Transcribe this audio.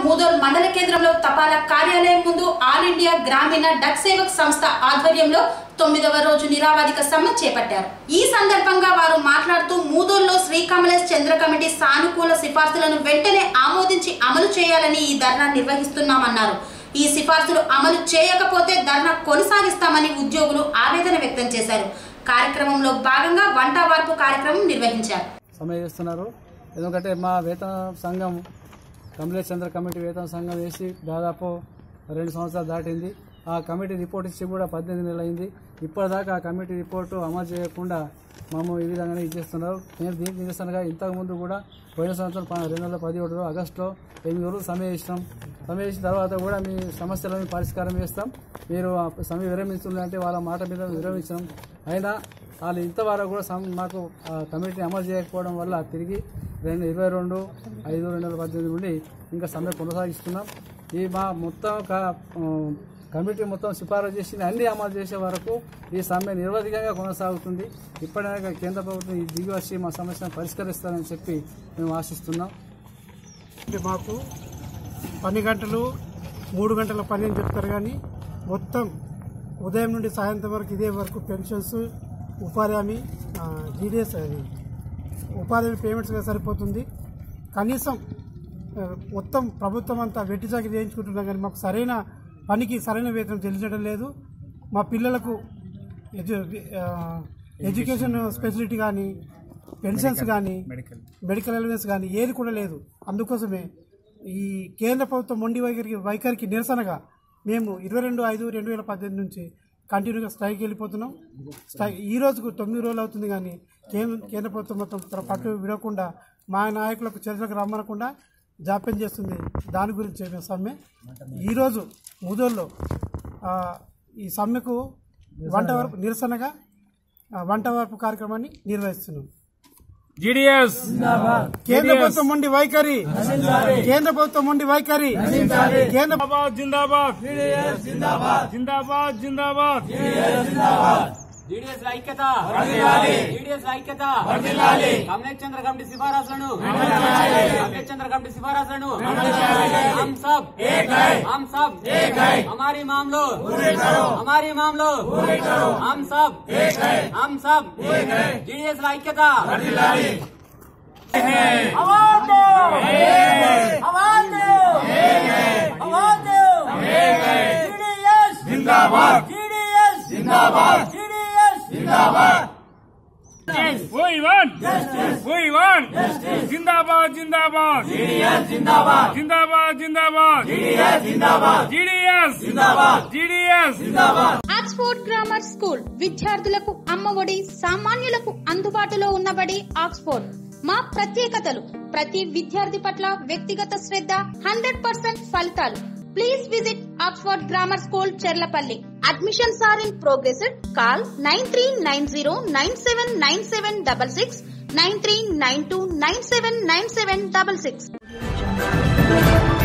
మూదోల్ మండల కేంద్రంలో తపాలా కార్యాలయం ముందు ఆల్ ఇండియా గ్రామీణ డక్ సేవక్ సంస్థ ఆధ్వర్యంలో తొమ్మిదవ రోజు నిరావాదిక సమ్మె చేపట్టారు ఈ సందర్భంగా వారు మాట్లాడుతూ మూదోల్లో శ్రీకమలేష్ చంద్ర కమిటీ సానుకూల సిఫార్సులను వెంటనే ఆమోదించి అమలు చేయాలని ఈ ధర్నా నిర్వహిస్తున్నామన్నారు ఈ సిఫార్సులు అమలు చేయకపోతే ధర్నా కొనసాగిస్తామని ఉద్యోగులు ఆవేదన వ్యక్తం చేశారు కార్యక్రమంలో భాగంగా వంట వార్పు కార్యక్రమం నిర్వహించారు సమ్మె చేస్తున్నారు ఎందుకంటే మా వేతన సంఘం కమలేష్ చంద్ర కమిటీ వేతన సంఘం వేసి దాదాపు రెండు సంవత్సరాలు దాటింది ఆ కమిటీ రిపోర్ట్ ఇచ్చి కూడా పద్దెనిమిది నెలలు అయింది ఇప్పటిదాకా ఆ కమిటీ రిపోర్టు అమలు చేయకుండా మేము ఈ విధంగానే ఇచ్చేస్తున్నారు నేను దీనికి నిరసనగా ఇంతకుముందు కూడా పోయిన సంవత్సరం ప- రెండు వేల పదిహేడులో ఆగస్టులో ఎనిమిది రోజులు సమ్మె చేసినాం సమ్మె చేసిన తర్వాత కూడా మీ సమస్యలను పరిష్కారం చేస్తాం మీరు ఆ సమ్మె విరమించుందంటే వాళ్ళ మాట మీద విరమించాం అయినా వాళ్ళు ఇంతవరకు కూడా సమ్ మాకు ఆ కమిటీని అమలు చేయకపోవడం వల్ల తిరిగి రెండు ఇరవై రెండు ఐదు రెండు వేల పద్దెనిమిది నుండి ఇంకా సమ్మె కొనసాగిస్తున్నాం ఈ మా మొత్తం క- ఆ, కమిటీ మొత్తం సిఫారసు చేసింది అన్ని అమలు చేసే వరకు ఈ సమ్మె నిరవధికంగా కొనసాగుతుంది ఇప్పటిదాకా కేంద్ర ప్రభుత్వం ఈ దిగి వచ్చి మా సమస్యను పరిష్కరిస్తారని చెప్పి మేము ఆశిస్తున్నాం అంటే మాకు పని గంటలు మూడు గంటల పని అని చెప్తారు కానీ మొత్తం ఉదయం నుండి సాయంత్రం వరకు ఇదే వరకు పెన్షన్స్ ఉపాధి హామీ జీడిఎస్ అది ఉపాధి హామీ పేమెంట్స్గా సరిపోతుంది కనీసం ఆ, మొత్తం ప్రభుత్వం అంతా వెట్టి చాకి చేయించుకుంటున్నాం కానీ మాకు సరైన పనికి సరైన వేతనం చెల్లించడం లేదు మా పిల్లలకు ఎడ్యు ఆ, ఎడ్యుకేషన్ ఫెసిలిటీ కానీ పెన్షన్స్ కానీ మెడికల్ అలవెన్స్ కానీ ఏది కూడా లేదు అందుకోసమే ఈ కేంద్ర ప్రభుత్వం మొండి వైఖరికి వైఖరికి నిరసనగా మేము ఇరవై రెండు ఐదు రెండు వేల పద్దెనిమిది నుంచి కంటిన్యూగా స్ట్రైక్ వెళ్ళిపోతున్నాం స్ట్రైక్ ఈ రోజుకు తొమ్మిది రోజులు అవుతుంది కానీ కేంద్ర కేంద్ర ప్రభుత్వం మొత్తం తన పట్టు విడకుండా మా నాయకులకు చర్చలకు రమ్మనకుండా జాప్యం చేస్తుంది దాని గురించి మేము సమ్మె ఈరోజు ముదోల్లో ఆ, ఈ సమ్మెకు వంట వరపు నిరసనగా ఆ, వంట వరపు కార్యక్రమాన్ని నిర్వహిస్తున్నాం జీడిఎస్ కేంద్ర ప్రభుత్వం ఉండి వైఖరి కేంద్ర ప్రభుత్వం ఉండి వైఖరి కేంద్ర జిందాబాద్ జిందాబాద్ జిందాబాద్ జిందాబాద్ జీడీఎస్ ఐక్యత జీడీఎస్ ఐక్యత కమలేష్ చంద్ర కమిటీ సిఫారసులను కమలేష్ చంద్ర కమిటీ సిఫారసులను हम सब हम सब हमारी मामलो हमारी मामलो हम सब हम सब जीडीएस ఐక్యత అవార్డు అవార్డు అవార్డు జీడీఎస్ జిందాబాద్ జీడీఎస్ జిందాబాద్ జీడీఎస్ జిందాబాద్ We want We want జిందాబాద్ జిందాబాద్ జిందాబాద్ జిందాబాద్ జిందాబాద్ GDS GDS Oxford grammar school విద్యార్థులకు అమ్మఒడి సామాన్యులకు అందుబాటులో ఉన్నబడి ఆక్స్ఫోర్డ్ మా ప్రత్యేకతలు ప్రతి విద్యార్థి పట్ల వ్యక్తిగత శ్రద్ధ హండ్రెడ్ పర్సెంట్ ఫలితాలు please visit Oxford grammar school Cherlapalli admissions are in progress call nine three nine zero nine seven nine seven double six nine three nine two nine seven nine seven double six